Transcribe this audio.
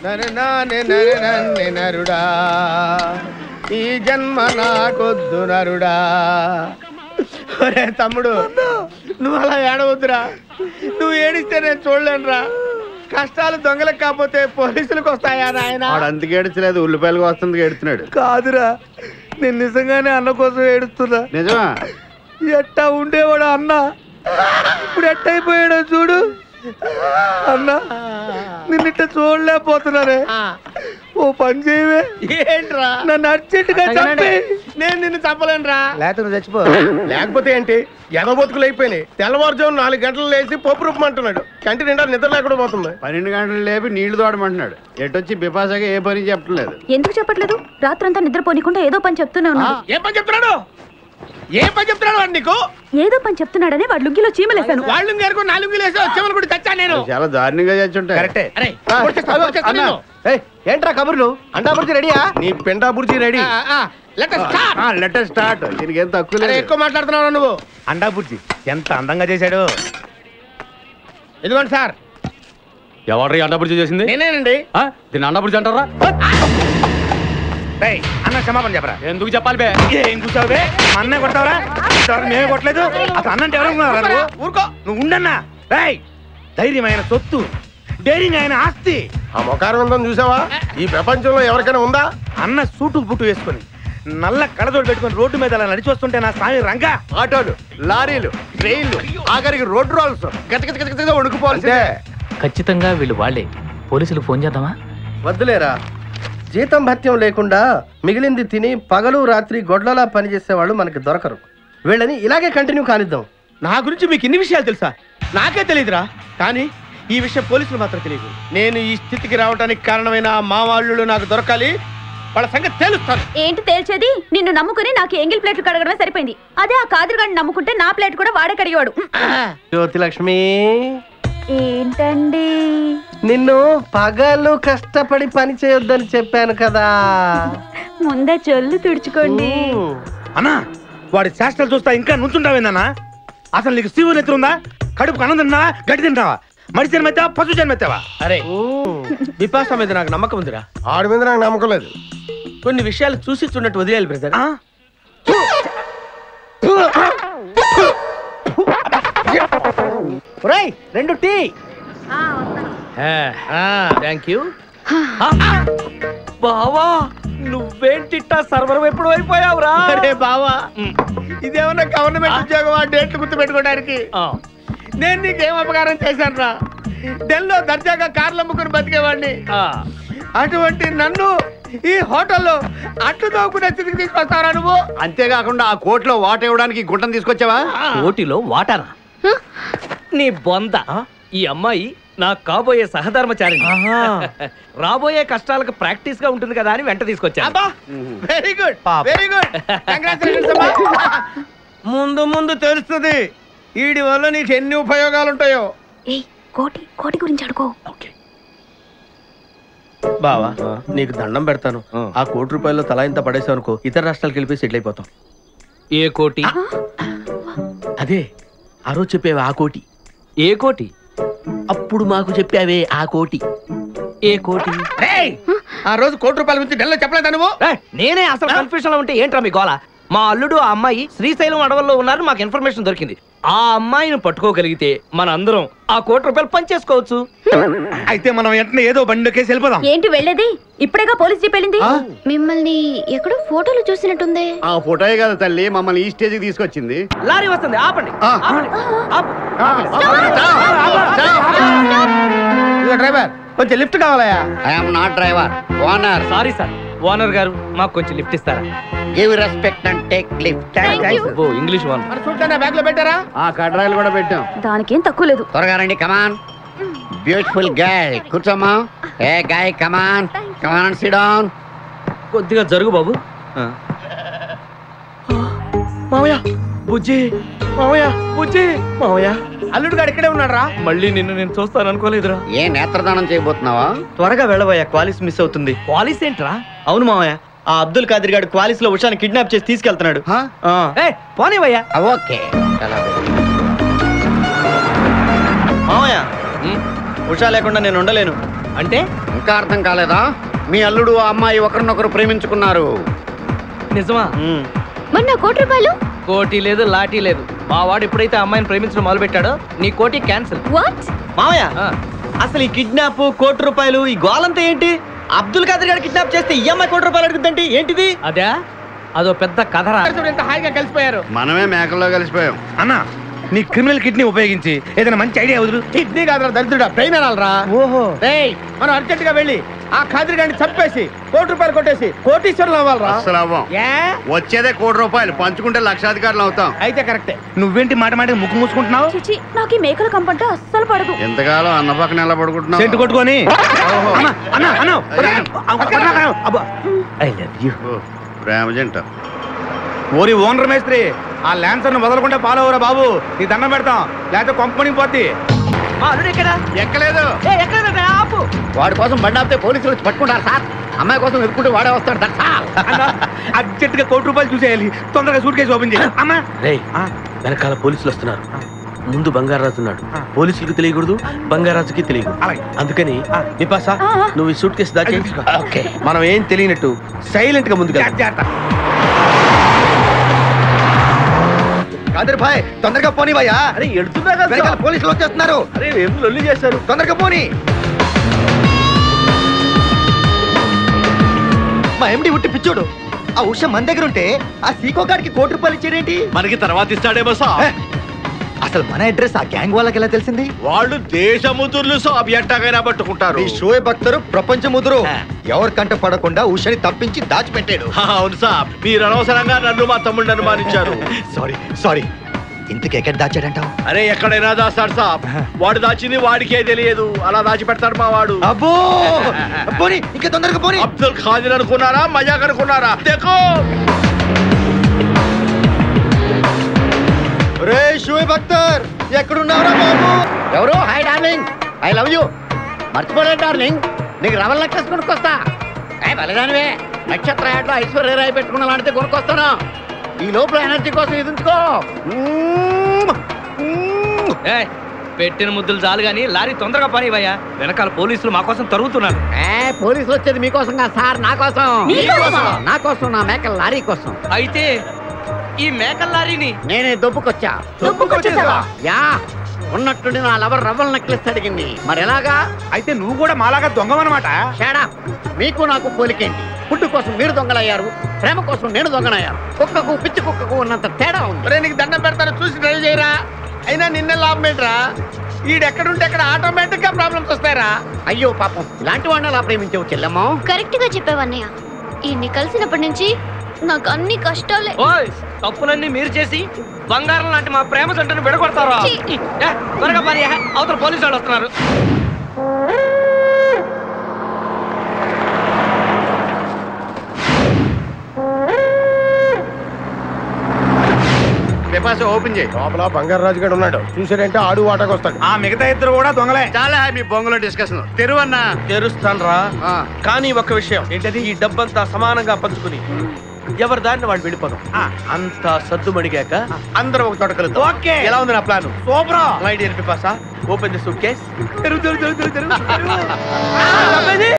నరి నాని నరి నన్ని నరుడా ఈ జన్మ నాకొద్దు నరుడా ఒరే తమ్ముడు నువ్వు అలా ఏడవద్దురా నువ్వు ఏడిస్తే నేను చూడలేనురా కష్టాలు దొంగలకు కాకపోతే పోలీసులకు వస్తాయా నాయన వాడు అందుకు ఏడ్చలేదు ఉల్లిపాయలకు వస్తుంది ఏడుతున్నాడు కాదురా నేను నిజంగానే అన్న కోసం ఏడుస్తున్నా నిజమా ఎట్టా ఉండేవాడు అన్న ఇప్పుడు ఎట్టయిపోయాడో చూడు అన్న నిన్నిట్ట చూడలేకపోతున్నారే ఓ పని చేయవే ఏంట్రా నన్ను అర్జెంటుగా చంపి నేను నిన్ను చంపలేనురా లేకపోతే నువ్వు చచ్చిపో లేకపోతే ఏంటి ఎగబొతుకులు అయిపోయినాయి తెల్లవారుజాము నాలుగు గంటలు లేచి పప్పు రూపమంటున్నాడు కంటి నిండా నిద్ర లేకుండా పోతుంది పన్నెండు గంటలు లేపి నీళ్లు తోడమంటున్నాడు ఎటొచ్చి బిపాసగా ఏ పని చెప్పట్లేదు ఎందుకు చెప్పట్లేదు రాత్రంతా నిద్రపోనీకుండా ఏదో పని చెప్తూనే ఉన్నాడు ఏం పని చెప్తున్నాడు ఏం పని చెప్తున్నాడు వాడు నీకు ఏదో పని చెప్తున్నాడని వాడు లుంగిలో చీమలేశాను వాళ్ళు ఇంకెరకు నాలుగు లేసి వచ్చేమని కూడా చచ్చా నేను చాలా దారుణంగా చచ్చుంటాయి కరెక్టే అరే కొట్టేస్తా, కొట్టేస్తా అన్న. నిన్ను. ఏయ్, ఏంట్రా కబుర్లు అండా బుర్జీ రెడీయా నీ పెండా బుర్జీ రెడీ స్టార్ట్ లెటర్ స్టార్ట్ దీనికి ఏం తక్కువ అరే లేదు ఎక్కువ మాట్లాడుతున్నావు నువ్వు అండా బుర్జీ ఎంత అందంగా చేశాడు ఇదిగోండి సార్ ఎవరు అండపుడిచి చేసింది నేనేనండి ఆ? దీన్ని అండపుడిచి అంటారా రేయ్, అన్న క్షమాపణ చెప్పరా ఎందుకు చెప్పాలి బే ఏం కూర్చోవు బే? మా అన్నే కొడతావరా ఇంతవరకు మేమే కొట్టలేదు అసలు అన్నంటే ఎవరు అనుకున్నావురా నువ్వు ఊరుకో నువ్వు ఉండన్నా రేయ్ ధైర్యమైన సొత్తు డైరింగ్ అయిన ఆస్తి ఆ మొకారం ఉందని చూసావా ఈ ప్రపంచంలో ఎవరికైనా ఉందా అన్న సూటు బుట్టు వేసుకొని నల్ల కడదోడు పెట్టుకొని రోడ్డు మీద అలా నడిచి వస్తుంటే నా స్వామి రంగా ఆటోలు లారీలు ట్రైన్లు ఆఖరికి రోడ్డు రోల్స్ గత గత గత గత వణుకుపోవాల్సిందే ఖచ్చితంగా వీళ్ళు వాళ్ళే పోలీసులు ఫోన్ చేద్దామా వద్దులేరా జీతం భత్యం లేకుండా మిగిలింది తిని పగలు రాత్రి గొడ్లలా పనిచేసేవాళ్ళు మనకి దొరకరు వీళ్ళని ఇలాగే కంటిన్యూ కానిద్దాం నా గురించి మీకు ఇన్ని విషయాలు తెలుసా నాకే తెలియదురా కానీ ఈ విషయం పోలీసులు మాత్రం తెలియదు నేను ఈ స్థితికి రావడానికి కారణమైన ఆ మావాళ్ళు నాకు దొరకాలి వాళ్ళ సంగతి తెలుస్తాను ఏంటి తేల్చేది నిన్ను నమ్ముకుని నాకు ఎంగిల్ ప్లేట్లు కడగడమే సరిపోయింది అదే ఆ కాదురుగాడిని నమ్ముకుంటే నా ప్లేట్ కూడా వాడే కడిగేవాడు జ్యోతి లక్ష్మి ఏంటండి నిన్ను పగలు కష్టపడి పని చేయొద్దని చెప్పాను కదా ముందే చొల్లు తుడుచుకోండి ఉమ్. అన్నా వాడి చేష్టలు చూస్తా ఇంకా నుంచుంటావేందన్నా అసలు నీకు శివుని ఎత్తురు ఉందా కడుపు అన్నం తిన్నావా గడ్డి తింటావా మడి జన్మెత్తావా పశు జన్మెత్తావా అరే ఉమ్. బిపాస మీద నాకు నమ్మకం ఉందిరా ఆడి మీద నాకు నమ్మకం లేదు కొన్ని విషయాలు చూసి చూడట్టు వదిలేయాలి బ్రదర్ ఆ? ఒరేయ్, రెండు టీ థ్యాంక్ యూ బావా నువ్వేంటిట్టా సర్వర్ ఎప్పుడు అయిపోయావురా అరే బావా ఇదేమన్నా గవర్నమెంట్ ఉద్యోగం ఆ డేట్లు గుర్తు పెట్టుకోవడానికి నేను నీకేం అపకారం చేశాను రా ఢిల్లో దర్జాగా కార్లు అమ్ముకుని బతికేవాడిని అటువంటి నన్ను ఈ హోటల్లో అట్లు తోకునే స్థితికి తీసుకొస్తారా నువ్వు అంతేకాకుండా ఆ కోట్లో వాట ఇవ్వడానికి గుంటను తీసుకొచ్చావా ఓటిలో వాటారా నీ బొంద ఈ అమ్మాయి నా కాబోయే సహధర్మచారిణి రాబోయే కష్టాలకు ప్రాక్టీస్ గా ఉంటుంది కదా అని వెంట తీసుకొచ్చా అబ్బా వెరీ గుడ్ వెరీ గుడ్ ముందు ముందు తెలుస్తుంది వీడి వల్ల నీకు ఎన్ని ఉపయోగాలు ఉంటాయో ఏయ్ కోటి కోటి గురించి అడుకో బావా నీకు దండం పెడతాను ఆ కోటి రూపాయల్లో తలా ఇంత పడేసావు అనుకో ఇతర రాష్ట్రాలకు వెళ్ళిపోయి సెటిల్ అయిపోతాం ఏ కోటి అదే ఆ రోజు చెప్పేవా ఆ కోటి ఏ కోటి అప్పుడు మాకు చెప్పావే ఆ కోటి ఏ కోటి రేయ్! ఆ రోజు కోటి రూపాయల గురించి ఢిల్లో చెప్పలేదా నువ్వు ఏయ్, నేనే అసలు కన్ఫ్యూషన్ లో ఉంటే ఏంట్రా మీ గోల మా అల్లుడు ఆ అమ్మాయి శ్రీశైలం అడవుల్లో ఉన్నారు మాకు ఇన్ఫర్మేషన్ దొరికింది ఆ అమ్మాయిని పట్టుకోగలిగితే మన అందరం ఆ కోటి రూపాయలు పంచేసుకోవచ్చు అయితే మనం వెంటనే ఏదో బండికేసి వెళ్ళిపోదాం ఏంటి వెళ్ళేది ఇప్పుడేగా పోలీస్ జీప్ వెళ్ళింది మిమ్మల్ని ఎక్కడో ఫోటోలు చూసినట్టుంది ఆ ఫోటోయే కదా తల్లి మమ్మల్ని ఈ స్టేజ్కి తీసుకొచ్చింది లారీ వస్తుంది ఆపండి ఆపండి. ఆపు. ఇదిగో డ్రైవర్ కొంచెం లిఫ్ట్ కావాలయా I'm not driver owner sorry sir owner గారు మాకు కొంచెం లిఫ్ట్ ఇస్తారా give respect and take lift ఓ ఇంగ్లీష్ ఓనర్ మరి చూడటానికి బ్యాగ్ లో పెట్టారా ఆ కడ్రాయిలు కూడా పెట్టాం దానికేం తక్కువ లేదు త్వరగా రండి కమాన్ బ్యూటిఫుల్ గాయ్ కూర్చోమ్మా ఏ guy come on come on sit down కొద్దిగా జరుగు బాబు మామయ్య బుజ్జి మావయ్య బుజ్జి మావయ్య అల్లుడు గారు ఇక్కడే ఉన్నాడు రా మళ్ళీ నిన్ను నేను చూస్తాను అనుకోలేదురా ఏ నేత్రదానం చేయబోతున్నావా త్వరగా వెళ్ళబోయా క్వాలిస్ మిస్ అవుతుంది పాలిస్ ఏంట్రా అవును మామయ్య ఆ అబ్దుల్ ఖాదిర్ గారు క్వాలిస్ లో ఉషాని కిడ్నాప్ చేసి తీసుకెళ్తున్నాడు హా? ఆ. ఏ పోనీవయ్యా ఓకే చాలా బాగుంది. మామయ్య ఉమ్, ఉషా లేకుండా నేను ఉండలేను అంటే ఇంకా అర్థం కాలేదా మీ అల్లుడు ఆ అమ్మాయి ఒకరినొకరు ప్రేమించుకున్నారు నిజమా మరి నా కోటి రూపాయలు కోటి లేదు లాటీ లేదు మా వాడు ఎప్పుడైతే అమ్మాయిని ప్రేమించడం మొదలు పెట్టాడో నీ కోటి క్యాన్సిల్ వాట్ మామయ్య అసలు ఈ కిడ్నాప్ కోటి రూపాయలు ఈ గోలంతా ఏంటి అబ్దుల్ ఖాదర్ గారు కిడ్నాప్ చేస్తే ఈ అమ్మాయి కోటి రూపాయలు అడుగుద్దంటే ఏంటిది అదే అదో పెద్ద కథరా చూడు ఎంత హాయిగా కలిసిపోయారు మనమే మేకల్లో కలిసిపోయాం అన్న నీ క్రిమినల్ కిడ్నీ ఉపయోగించి ఏదైనా మంచి ఐడియా వదులు కిడ్నీ కాదురా దరిద్రుడా బ్రెయిన్ అనాలరా ఓహో రేయ్ మనం అర్జెంట్ గా వెళ్ళి ఆ ఖాదిరి గారిని చంపేసి కోటి రూపాయలు కొట్టేసి కోటీశ్వరులు అవ్వాలరా అస్సలు అవ్వం ఏ వచ్చేదే కోటి రూపాయలు పంచుకుంటే లక్షాధికారులు అవుతాం అయితే కరెక్టే నువ్వేంటి మాట మాట ముక్కు మూసుకుంటున్నావు చిచి నాకు ఈ మేకల కంపంటే అస్సలు పడదు ఎంతకాలం అన్న పక్కన ఎలా పడుకుంటున్నావు సెంటు కొట్టుకొని అన్న, అన్న, అన్న, అబ్బా. I love you. ఓ, ప్రేమ జంట ఓరి ఓనర్ మేస్త్రి ఆ ల్యాన్సర్ ను వదలకుండా ఫాలో అవరా బాబు నీ దండం పెడతాం లేకపోతే కొంపని పోద్ది మా అల్లుడు ఎక్కడా ఎక్కలేదు ఏ, ఎక్కడ ఆపు వాడి కోసం బండి ఆపితే పోలీసులు వచ్చి పట్టుకుంటారు సార్ అమ్మాయి కోసం వెతుకుంటే వాడే వస్తాడు దట్సా అన్న అర్జెంట్ గా కోటి రూపాయలు చూసేయాలి తొందరగా సూట్ కేసు ఓపెన్ చేయి అమ్మా రేయ్ ఆ, వెనకాల పోలీసులు వస్తున్నారు ముందు బంగారాజు ఉన్నాడు ఆ. పోలీసులకు తెలియకూడదు బంగారాజుకి తెలియకూడదు అలాగే అందుకని ఆ. నిపాసా ఆ, ఆ. నువ్వు ఈ సూట్ కేసు దాచి తీసుకో. ఓకే మనం ఏం తెలియనట్టు సైలెంట్ గా ముందుకు జాగ్రత్త, జాగ్రత్త. కాదర్ భాయ్ తొందరగా పోనీ భయ్యా అరే ఎడుతున్నా కదా వెనకాల పోలీసులు వచ్చేస్తున్నారు అరే ఏం లొల్లి చేశారు తొందరగా పోనీ మా ఎండి ఉట్టి పిచ్చోడు ఆ ఉష మన దగ్గర ఉంటే ఆ సీకో గారికి కోటి రూపాయలు ఇచ్చాడేంటి మనకి తర్వాత ఇస్తాడేమో సా ఏ, అసలు మన అడ్రస్ ఆ గ్యాంగ్ వాళ్ళకి ఎలా తెలిసింది వాళ్ళు దేశముతుర్లు సాబ్ ఎట్టాగైనా పట్టుకుంటారు ఈ షోయబ్ అఖ్తర్ ప్రపంచ ముదురు ఎవరి కంట పడకుండా ఉషని తప్పించి దాచిపెట్టాడు హా, అవును సాబ్ మీరు అనవసరంగా నన్ను మా తమ్ముడిని అనుమానించారు సారీ సారీ ఇంతకు ఎక్కడ దాచాడంటావు అరే ఎక్కడైనా దాస్తాడు సాబ్ వాడు దాచింది వాడికే తెలియదు అలా దాచి పెడతాడు మా వాడు అబ్బో పోనీ ఇంకా తొందరగా పోనీ అబ్దుల్ ఖాదిర్ అనుకున్నారా మజాక్ అనుకున్నారా దేకో రే షోయబ్ అఖ్తర్ ఎక్కడున్నావురా బాబు ఎవరు hi darling I love you మర్చిపోలేదు డార్లింగ్ నీకు రవల్ నెక్లెస్ కొనుక్కొస్తా ఏ బలిదానివే నక్షత్ర యాడ్లో ఐశ్వర్య రాయి పెట్టుకున్న లాంటిది కొనుక్కొస్తాను ఈ లోపల ఎనర్జీ కోసం ఇది ఉంచుకో మ్మ్. మ్మ్. ఏయ్, పెట్టిన ముద్దులు చాలు గాని లారీ తొందరగా పని భయ్యా వెనకాల పోలీసులు మా కోసం తరుగుతున్నారు ఏ పోలీసులు వచ్చేది మీకోసం కాదు సార్ నా కోసం నీకోసమా? నా కోసం నా మేకల లారీ కోసం అయితే ఈ మేకల లారీని నేనే దొబ్బుకొచ్చా దొబ్బుకొచ్చేసావా? యా ఉన్నట్టుండి నా లవర్ రవ్వల్ నెక్లెస్ అడిగింది మరి ఎలాగా అయితే నువ్వు కూడా మాలాగా దొంగవన్నమాట షేడా మీకు నాకు పోలికేంటి ఫుడ్ కోసం మీరు దొంగలయ్యారు ప్రేమ కోసం నేను దొంగనయ్యాను కుక్కకు పిచ్చి కుక్కకు ఉన్నంత తేడా ఉంది ఒరే నీకు దండం పెడతాను చూసి డ్రైవ్ చేయరా అయినా నిన్నే లాభం ఏంట్రా ఈడెక్కడుంటే అక్కడ ఆటోమేటిక్ గా ప్రాబ్లమ్స్ వస్తాయిరా అయ్యో పాపం ఇలాంటి వాడిని అలా ప్రేమించవు చెల్లెమ్మో కరెక్ట్ గా చెప్పావన్నయ్య ఈయన్ని కలిసినప్పటి నుంచి నాకు అన్ని కష్టాలే ఓయ్ తప్పులన్నీ మీరు చేసి బంగారం లాంటి మా ప్రేమ జంటను విడగొడతారా ఛీ! ఏ, త్వరగా పని అవతల పోలీసు వాళ్ళు వస్తున్నారు పిపాస ఓపెన్ చేయి లోపల బంగారు రాజు గారు ఉన్నాడు చూసాడంటే ఆడు వాటకు వస్తాడు ఆ మిగతా ఇద్దరు కూడా దొంగలే చాలా మీ బొంగులో డిస్కషన్ తెరువన్నా తెరుస్తాను రా ఆ, కానీ ఒక్క విషయం ఏంటది ఈ డబ్బంతా సమానంగా పంచుకుని ఎవరి దారిని వాళ్ళు వెళ్ళిపోదాం ఆ. అంతా సద్దుమణిగాక అందరం ఒక తోట కలుద్దాం ఓకే. ఎలా ఉంది నా ప్లాన్ సూపర్ మై డియర్ పిపాసా ఓపెన్ ది సూట్ కేస్ తెరువు, తెరువు, తెరువు, తెరువు, తెరువు.